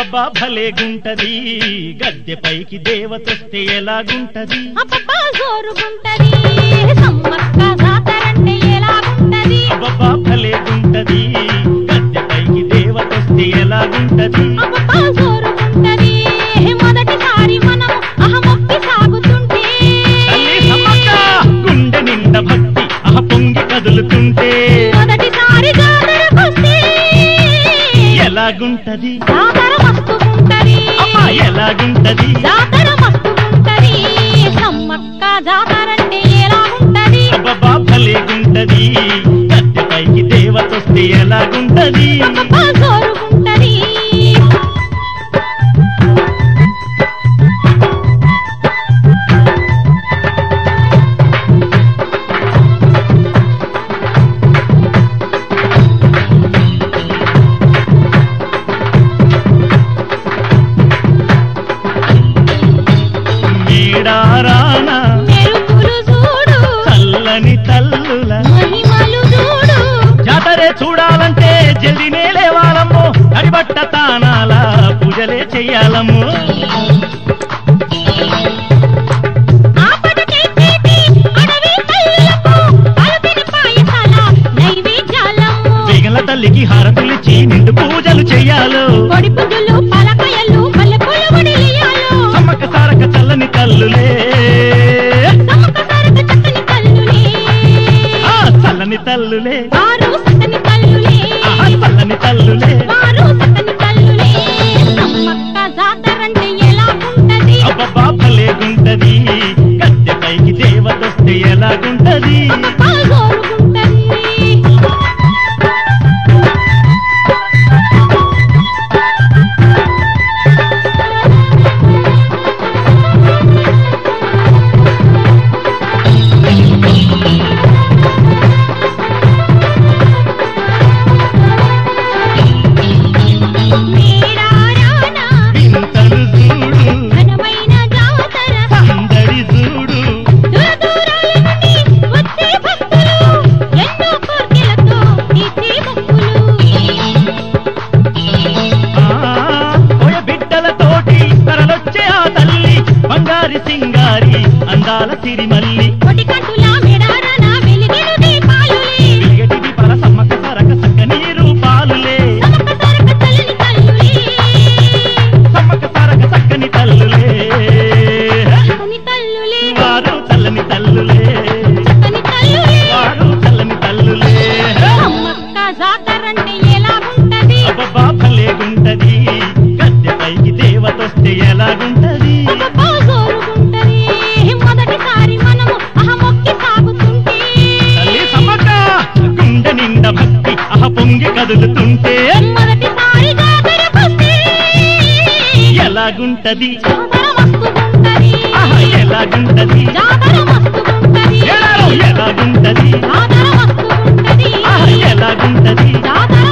అబ్బబ్బా భలేగుంటది గద్దె పైకి దేవతొస్తే ఎలాగుంటది అబ్బబ్బా జోరుగుంటది సమ్మక్క జాతరంటే ఎలాగుంటది అబ్బబ్బా భలేగుంటది గద్దె పైకి దేవతొస్తే ఎలాగుంటది అబ్బబ్బా జోరుగుంటది మొదటిసారి మనం అహమొక్కి సాగుతుంటే తల్లి సమ్మక్క గుండె నిండా భక్తి అహ పొంగి కదులుతుంటే మొదటిసారి జాతరకొస్తే ఎలాగుంటది జాతర మస్తుగుంటది అమ్మా ఎలాగుంటది జాతర మస్తుగుంటది సమ్మక్క జాతరంటే ఎలాగుంటది అబ్బబ్బా భలేగుంటది గద్దె పైకి దేవతొస్తే ఎలాగుంటది అబ్బబ్బా జోరుగుంటది మేడారాన మెరుపులు చూడు చల్లని తల్లుల మహిమలు చూడు జాతరే చూడాలంటే జల్దినే లేవాలమ్మో నడిబట్ట తానాల పూజలే చెయ్యాలమ్మో ఆపదకే చేతి అడవి తల్లులకు అలుపిన పాయసాల నైవేద్యాలము వేగల తల్లికి హారతులిచ్చి నిండు పూజలు చెయ్యాలో పొడి పువ్వులు పలకయలు పల్లెపులు వడిలియాలు సమ్మక సారక చల్లని తల్లులే సమ్మక్క సారక చక్కని తల్లులే ఆ చల్లని తల్లులే వారు సక్కని తల్లులే ఆహా చల్లని తల్లులే వారు సక్కని తల్లులే సమ్మక్క జాతరంటే ఎలాగుంటది అబ్బబ్బా భలేగుంటది గద్దె పైకి దేవతొస్తే ఎలాగుంటది అబ్బబ్బా జోరుగుంటది మేడారాన వింతలు చూడు ఘనమైన జాతర సందడి చూడు దూరదూరాల నుండి వచ్చే భక్తులు ఎన్నో కోర్కెలతో తీర్చే మొక్కులు ఆ ఓయ బిడ్డలతోటి తరలొచ్చే ఆ తల్లి బంగారి సింగారి అందాల సిరిమల్లి కొటికట్టుల మెడారాన వెలిగెను దీపాలులే వెలిగటివి పర సమ్మక సరక సక్కని రూపాలులే సమక సరక చల్లని తల్లులే సమ్మక సరక సక్కని తల్లులే చక్కని తల్లులే వారు చల్లని తల్లులే చక్కని తల్లులే వారు చల్లని తల్లులే అమ్మక్క జాతరంటే ఎలాగుంటది అబ్బబ్బా భలేగుంటది గద్దె పైకి దేవతొస్తే ఎలాగుంటది అబ్బబ్బా జోరుగుంటది మొదటిసారి మనము అహమొక్కి సాగుతుంటే తల్లి సమ్మక్క గుండె నిండా భక్తి అహ పొంగి కదులుతుంటే మొదటిసారి జాతరకొస్తే ఎలాగుంటది జాతర మస్తుగుంటది ఆహా ఎలాగుంటది జాతర మస్తుగుంటది ఎలాగో ఎలాగుంటది జాతర మస్తుగుంటది ఆహా ఎలాగుంటది జాతర